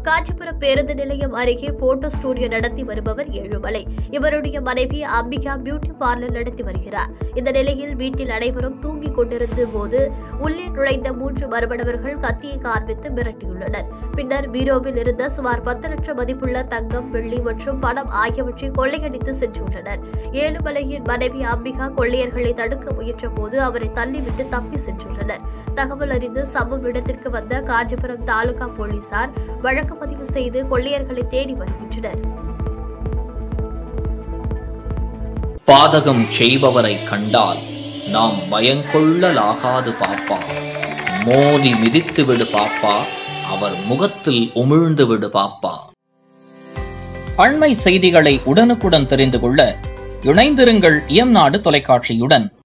காஞ்சிபுரம் பேருந்து நிலையம் அருகே போட்டோ ஸ்டுடியோ நடத்தி வருபவர் ஏழுமலை இவருடைய மனைவி அம்பிகா பியூட்டி பார்லர் நடத்தி வருகிறார் இந்த நிலையில் வீட்டில் அனைவரும் தூங்கிக் கொண்டிருந்த போது உள்ளே நுழைந்த மூன்று மர்மணவர்கள் கத்தியை காண்பித்து மிரட்டியுள்ளனர் பின்னர் பீரோவில் இருந்த சுமார் பத்து லட்சம் மதிப்புள்ள தங்கம் வெள்ளி மற்றும் பணம் ஆகியவற்றை கொள்ளையடித்து சென்றுள்ளனர் ஏழுமலையின் மனைவி அம்பிகா கொள்ளையர்களை தடுக்க முயன்ற போது அவரை தள்ளிவிட்டு தப்பி சென்றுள்ளனர் தகவல் அறிந்து சம்பவ இடத்திற்கு வந்த காஞ்சிபுரம் தாலுகா போலீசார் வழக்கு பதிவு செய்து கொள்ளையர்களை தேடி வருகின்றனர் பாதகம் செய்பவரை கண்டால் நாம் பயங்கொள்ளலாகாது பாப்பா மோதி மிதித்து விடு பாப்பா அவர் முகத்தில் உமிழ்ந்து விடு பாப்பா அண்மை செய்திகளை உடனுக்குடன் தெரிந்து கொள்ள இணைந்திருங்கள் இயம்நாடு தொலைக்காட்சியுடன்